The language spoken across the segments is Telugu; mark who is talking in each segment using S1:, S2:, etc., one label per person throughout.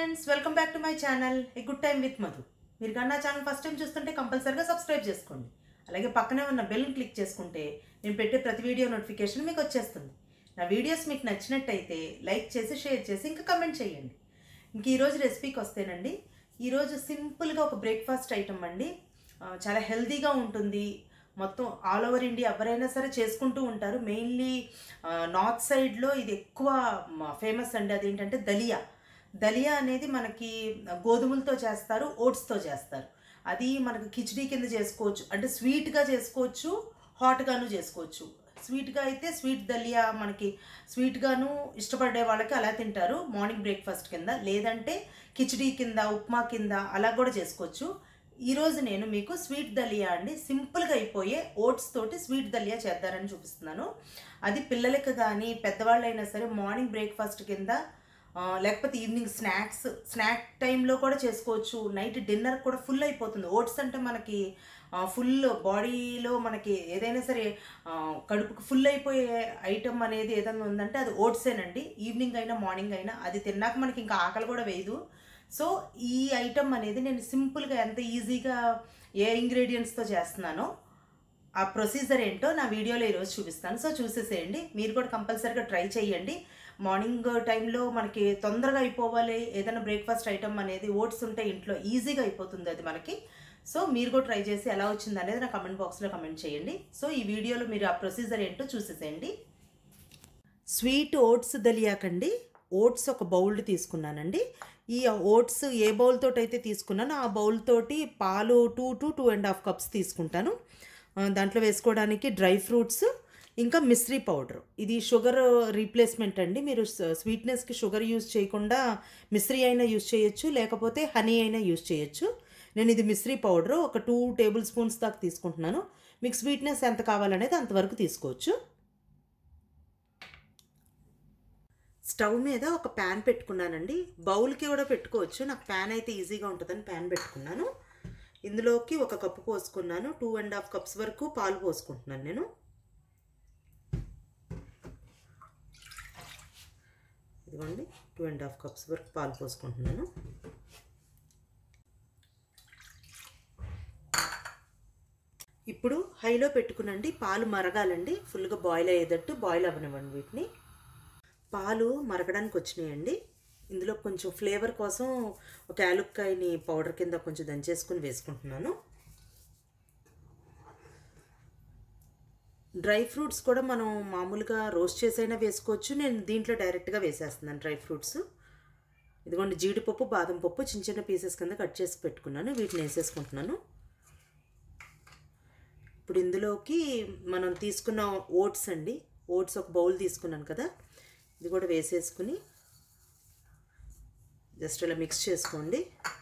S1: friends welcome back to my channel a good time with Madhu మీరు కానీ నా ఛానల్ ఫస్ట్ టైం చూస్తుంటే కంపల్సరీగా సబ్స్క్రైబ్ చేసుకోండి అలాగే పక్కనే ఉన్న బెల్ని క్లిక్ చేసుకుంటే నేను పెట్టే ప్రతి వీడియో నోటిఫికేషన్ మీకు వచ్చేస్తుంది నా వీడియోస్ మీకు నచ్చినట్టయితే లైక్ చేసి షేర్ చేసి ఇంకా కమెంట్ చేయండి ఇంక ఈరోజు రెసిపీకి వస్తేనండి ఈరోజు సింపుల్గా ఒక బ్రేక్ఫాస్ట్ ఐటమ్ అండి ఆ, చాలా హెల్తీగా ఉంటుంది మొత్తం ఆల్ ఓవర్ ఇండియా ఎవరైనా సరే చేసుకుంటూ ఉంటారు మెయిన్లీ నార్త్ సైడ్లో ఇది ఎక్కువ ఫేమస్ అండి అదేంటంటే దలియా దలియా అనేది మనకి గోధుమలతో చేస్తారు ఓట్స్తో చేస్తారు అది మనకి కిచడీ కింద చేసుకోవచ్చు అంటే స్వీట్గా చేసుకోవచ్చు హాట్గాను చేసుకోవచ్చు స్వీట్గా అయితే స్వీట్ దలియా మనకి స్వీట్గాను ఇష్టపడే వాళ్ళకి అలా తింటారు మార్నింగ్ బ్రేక్ఫాస్ట్ కింద లేదంటే కిచడీ కింద ఉప్మా కింద అలా కూడా చేసుకోవచ్చు ఈరోజు నేను మీకు స్వీట్ దలియా అండి సింపుల్గా అయిపోయే ఓట్స్ తోటి స్వీట్ దలియా చేద్దారని చూపిస్తున్నాను అది పిల్లలకి కానీ పెద్దవాళ్ళైనా సరే మార్నింగ్ బ్రేక్ఫాస్ట్ కింద ఆ, లేకపోతే ఈవినింగ్ స్నాక్స్ స్నాక్ టైంలో కూడా చేసుకోవచ్చు నైట్ డిన్నర్ కూడా ఫుల్ అయిపోతుంది ఓట్స్ అంటే మనకి ఫుల్ బాడీలో మనకి ఏదైనా సరే ఆ, కడుపుకు ఫుల్ అయిపోయే ఐటమ్ అనేది ఏదైనా ఉందంటే అది ఓట్సేనండి ఈవినింగ్ అయినా మార్నింగ్ అయినా అది తిన్నాక మనకి ఇంకా ఆకలి కూడా వేయదు సో ఈ ఐటమ్ అనేది నేను సింపుల్గా ఎంత ఈజీగా ఏ ఇంగ్రీడియంట్స్తో చేస్తున్నానో ఆ ప్రొసీజర్ ఏంటో నా వీడియోలో ఈరోజు చూపిస్తాను సో చూసేసేయండి మీరు కూడా కంపల్సరీగా ట్రై చేయండి మార్నింగ్ టైంలో మనకి తొందరగా అయిపోవాలి ఏదైనా బ్రేక్ఫాస్ట్ ఐటమ్ అనేది ఓట్స్ ఉంటే ఇంట్లో ఈజీగా అయిపోతుంది అది మనకి సో మీరు కూడా ట్రై చేసి ఎలా వచ్చింది అనేది నా కమెంట్ బాక్స్లో కమెంట్ చేయండి సో ఈ వీడియోలో మీరు ఆ ప్రొసీజర్ ఏంటో చూసేసేయండి స్వీట్ ఓట్స్ దలియాకండి ఓట్స్ ఒక బౌల్ తీసుకున్నానండి ఈ ఓట్స్ ఏ బౌల్ తోటి అయితే తీసుకున్నానో ఆ బౌల్ తోటి పాలు two to two and half cups తీసుకుంటాను ఆ, దాంట్లో వేసుకోవడానికి డ్రై ఫ్రూట్స్ ఇంకా మిశ్రీ పౌడర్ ఇది షుగర్ రీప్లేస్మెంట్ అండి మీరు స- స్వీట్నెస్కి షుగర్ యూజ్ చేయకుండా మిశ్రీ అయినా యూజ్ చేయొచ్చు లేకపోతే హనీ అయినా యూజ్ చేయొచ్చు నేను ఇది మిశ్రీ పౌడర్ ఒక టూ టేబుల్ స్పూన్స్ దాకా తీసుకుంటున్నాను మీకు స్వీట్నెస్ ఎంత కావాలనేది అంతవరకు తీసుకోవచ్చు స్టవ్ మీద ఒక ప్యాన్ పెట్టుకున్నానండి బౌల్కి కూడా పెట్టుకోవచ్చు నాకు ప్యాన్ అయితే ఈజీగా ఉంటుందని ప్యాన్ పెట్టుకున్నాను ఇందులోకి ఒక కప్పు పోసుకున్నాను టూ అండ్ హాఫ్ కప్స్ వరకు పాలు పోసుకుంటున్నాను నేను ఇదిగోండి టూ అండ్ హాఫ్ కప్స్ వరకు పాలు పోసుకుంటున్నాను ఇప్పుడు హైలో పెట్టుకునండి పాలు మరగాలండి ఫుల్గా బాయిల్ అయ్యేటట్టు బాయిల్ అవ్వనివ్వండి వీటిని పాలు మరగడానికి వచ్చినాయండి ఇందులో కొంచెం ఫ్లేవర్ కోసం ఒక యాలుక్కాయని పౌడర్ కింద కొంచెం దంచేసుకుని వేసుకుంటున్నాను డ్రై ఫ్రూట్స్ కూడా మనం మామూలుగా రోస్ట్ చేసైనా వేసుకోవచ్చు నేను దీంట్లో డైరెక్ట్గా వేసేస్తున్నాను డ్రై ఫ్రూట్స్ ఇదిగోండి జీడిపప్పు బాదం పప్పు చిన్న చిన్న పీసెస్ కింద కట్ చేసి పెట్టుకున్నాను వీటిని వేసేసుకుంటున్నాను ఇప్పుడు ఇందులోకి మనం తీసుకున్న ఓట్స్ అండి ఓట్స్ ఒక బౌల్ తీసుకున్నాను కదా ఇది కూడా వేసేసుకుని జస్ట్ ఇలా మిక్స్ చేసుకోండి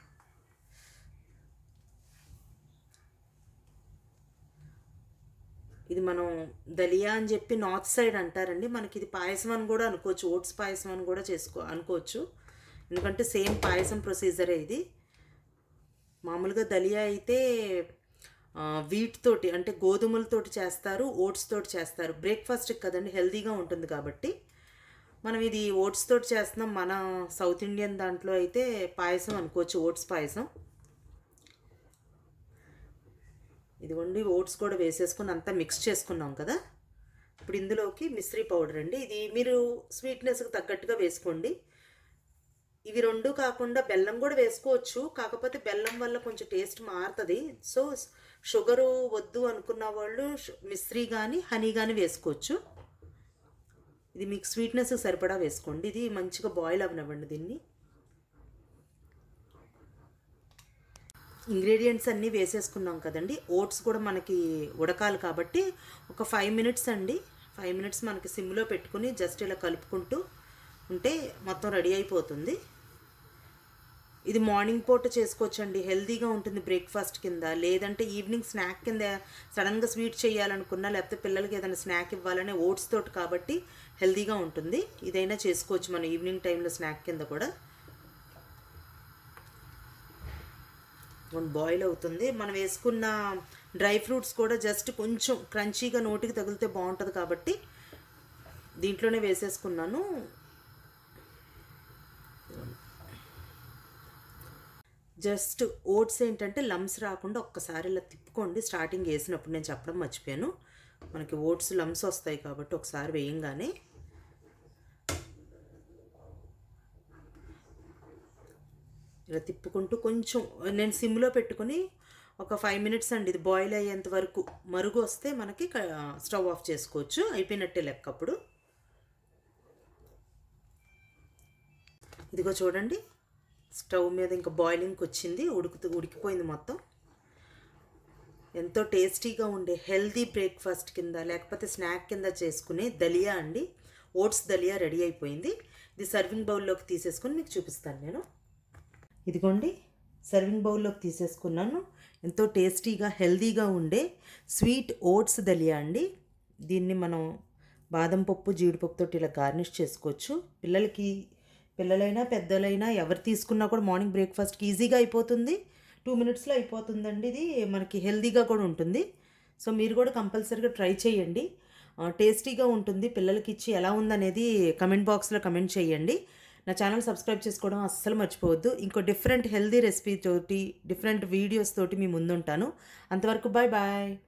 S1: ఇది మనం దలియా అని చెప్పి నార్త్ సైడ్ అంటారండి మనకి ఇది పాయసం అని కూడా అనుకోవచ్చు ఓట్స్ పాయసం అని కూడా చేసుకో అనుకోవచ్చు ఎందుకంటే సేమ్ పాయసం ప్రొసీజరే ఇది మామూలుగా దలియా అయితే ఆ, వీట్ తోటి అంటే గోధుమలతోటి చేస్తారు ఓట్స్ తోటి చేస్తారు బ్రేక్ఫాస్ట్కి కదండి హెల్తీగా ఉంటుంది కాబట్టి మనం ఇది ఓట్స్ తోటి చేస్తున్నాం మన సౌత్ ఇండియన్ దాంట్లో అయితే పాయసం అనుకోవచ్చు ఓట్స్ పాయసం ఇదిగోండి ఓట్స్ కూడా వేసేసుకుని అంతా మిక్స్ చేసుకున్నాం కదా ఇప్పుడు ఇందులోకి మిశ్రీ పౌడర్ అండి ఇది మీరు స్వీట్నెస్కి తగ్గట్టుగా వేసుకోండి ఇవి రెండు కాకుండా బెల్లం కూడా వేసుకోవచ్చు కాకపోతే బెల్లం వల్ల కొంచెం టేస్ట్ మారుతుంది సో షుగరు వద్దు అనుకున్న వాళ్ళు షు- మిశ్రీ కానీ హనీ కానీ వేసుకోవచ్చు ఇది మీకు స్వీట్నెస్ సరిపడా వేసుకోండి ఇది మంచిగా బాయిల్ అవనివ్వండి దీన్ని ఇంగ్రీడియంట్స్ అన్నీ వేసేసుకున్నాం కదండి ఓట్స్ కూడా మనకి ఉడకాలి కాబట్టి ఒక ఫైవ్ మినిట్స్ అండి ఫైవ్ మినిట్స్ మనకి సిమ్లో పెట్టుకుని జస్ట్ ఇలా కలుపుకుంటూ ఉంటే మొత్తం రెడీ అయిపోతుంది ఇది మార్నింగ్ పూట చేసుకోవచ్చండి హెల్తీగా ఉంటుంది బ్రేక్ఫాస్ట్ కింద లేదంటే ఈవినింగ్ స్నాక్ కింద సడన్గా స్వీట్ చేయాలనుకున్నా లేకపోతే పిల్లలకి ఏదైనా స్నాక్ ఇవ్వాలనే ఓట్స్ తోటి కాబట్టి హెల్తీగా ఉంటుంది ఇదైనా చేసుకోవచ్చు మనం ఈవినింగ్ టైంలో స్నాక్ కింద కూడా బాయిల్ అవుతుంది మనం వేసుకున్న డ్రై ఫ్రూట్స్ కూడా జస్ట్ కొంచెం క్రంచీగా నోటికి తగిలితే బాగుంటుంది కాబట్టి దీంట్లోనే వేసేసుకున్నాను జస్ట్ ఓట్స్ ఏంటంటే లమ్స్ రాకుండా ఒక్కసారి ఇలా తిప్పుకోండి స్టార్టింగ్ వేసినప్పుడు నేను చెప్పడం మర్చిపోయాను మనకి ఓట్స్ లమ్స్ వస్తాయి కాబట్టి ఒకసారి వేయంగానే ఇలా తిప్పుకుంటూ కొంచెం నేను సిమ్లో పెట్టుకొని ఒక ఫైవ్ మినిట్స్ అండి ఇది బాయిల్ అయ్యేంత వరకు మరుగు వస్తే మనకి క- స్టవ్ ఆఫ్ చేసుకోవచ్చు అయిపోయినట్టే లెక్క అప్పుడు ఇదిగో చూడండి స్టవ్ మీద ఇంకా బాయిలింగ్కి వచ్చింది ఉడుకుతూ ఉడికిపోయింది మొత్తం ఎంతో టేస్టీగా ఉండే హెల్తీ బ్రేక్ఫాస్ట్ కింద లేకపోతే స్నాక్ కింద చేసుకునే దలియా అండి ఓట్స్ దలియా రెడీ అయిపోయింది ఇది సర్వింగ్ బౌల్లోకి తీసేసుకొని మీకు చూపిస్తాను నేను ఇదిగోండి సర్వింగ్ బౌల్లోకి తీసేసుకున్నాను ఎంతో టేస్టీగా హెల్తీగా ఉండే స్వీట్ ఓట్స్ దలియా అండి దీన్ని మనం బాదం పప్పు జీడిపప్పుతో ఇలా గార్నిష్ చేసుకోవచ్చు పిల్లలకి పిల్లలైనా పెద్దలైనా ఎవరు తీసుకున్నా కూడా మార్నింగ్ బ్రేక్ఫాస్ట్కి ఈజీగా అయిపోతుంది టూ మినిట్స్లో అయిపోతుందండి ఇది మనకి హెల్తీగా కూడా ఉంటుంది సో మీరు కూడా కంపల్సరీగా ట్రై చేయండి ఆ, టేస్టీగా ఉంటుంది పిల్లలకి ఇచ్చి ఎలా ఉందనేది కమెంట్ బాక్స్లో కమెంట్ చేయండి నా ఛానల్ సబ్స్క్రైబ్ చేసుకోవడం అస్సలు మర్చిపోవద్దు ఇంకో డిఫరెంట్ హెల్తీ రెసిపీ తోటి డిఫరెంట్ వీడియోస్ తోటి మీ ముందుంటాను అంతవరకు బాయ్ బాయ్